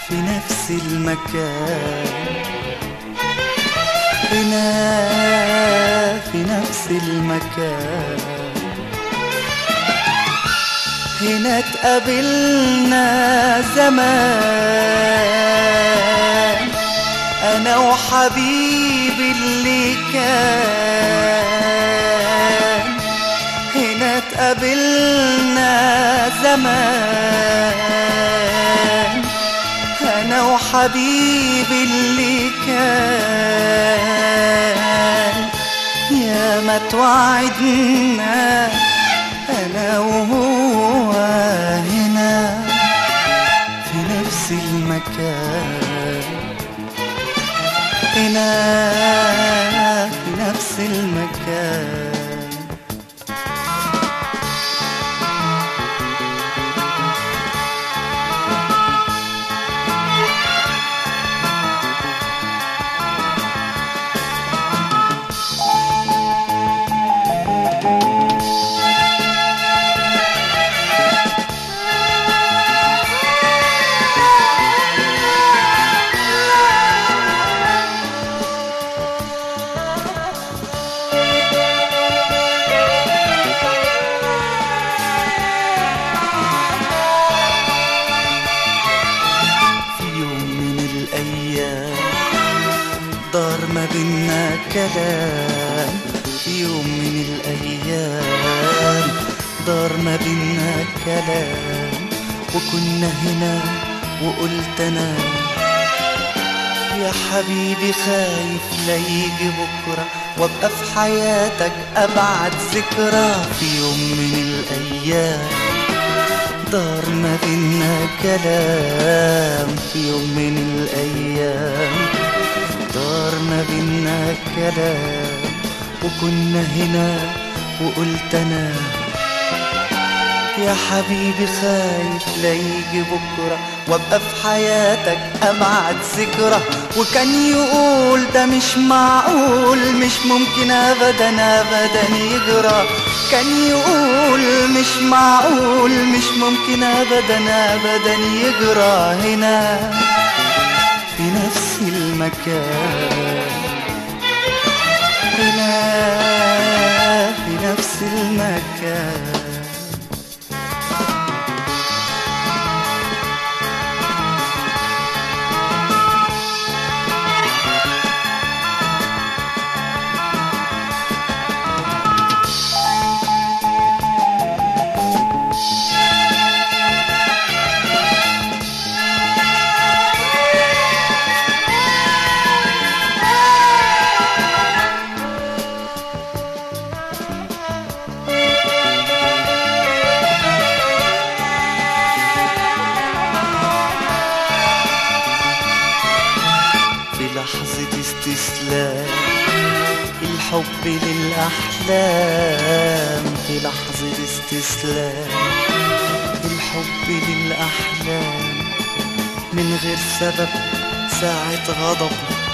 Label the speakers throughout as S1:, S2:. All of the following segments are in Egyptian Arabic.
S1: في نفس المكان هنا في نفس المكان هنا اتقابلنا زمان انا وحبيبي اللي كان هنا اتقابلنا زمان انا وحبيبي اللي كان يا ما توعدنا انا وهو هنا في نفس المكان هنا في نفس المكان في يوم من الأيام دار ما بينا كلام في يوم من الأيام دار ما بينا كلام وكنا هنا وقلت أنا يا حبيبي خايف لا يجي بكرة وابقى في حياتك أبعد ذكرى في يوم من الأيام دار ما بينا كلام في يوم من الأيام دار ما بينا كلام وكنا هنا وقلت أنا يا حبيبي خايف لا يجي بكرة وابقى في حياتك أبعد ذكرى وكان يقول ده مش معقول مش ممكن أبدا أبدا يجرى كان يقول مش معقول مش ممكن أبدا أبدا يجرى هنا في نفس المكان هنا في نفس المكان في لحظة استسلام الحب للأحلام في لحظة استسلام الحب للأحلام من غير سبب ساعة غضب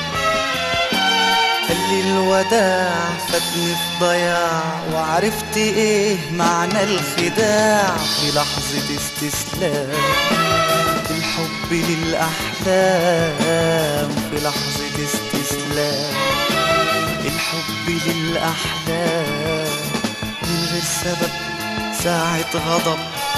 S1: قال لي الوداع فاتني في ضياع وعرفت ايه معنى الخداع في لحظة استسلام الحب للأحلام في لحظة استسلام الحب للأحلام من غير سبب ساعة غضب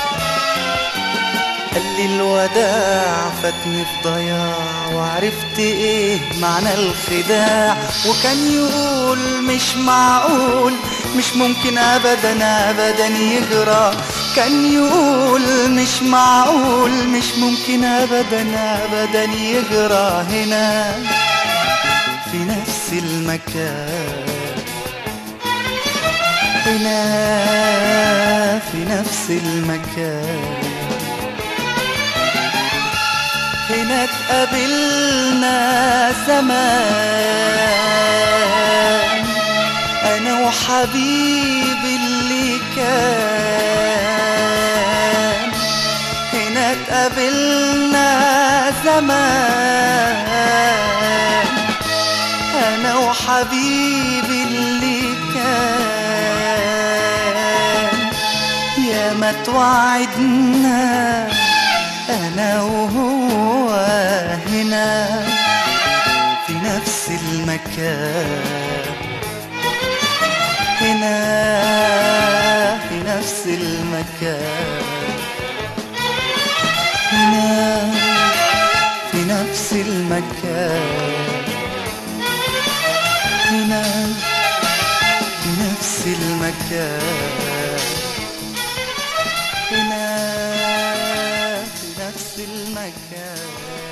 S1: قال لي الوداع فاتني في ضياع وعرفت ايه معنى الخداع وكان يقول مش معقول مش ممكن ابدا ابدا يجرى كان يقول مش معقول مش ممكن ابدا ابدا يجرى هنا في نفس المكان هنا في نفس المكان هنا اتقابلنا زمان انا وحبيبي اللي كان هنا اتقابلنا زمان انا وحبيبي اللي كان يا ما توعدنا انا وهو المكان هنا في نفس المكان هنا في نفس المكان هنا في نفس المكان هنا في نفس المكان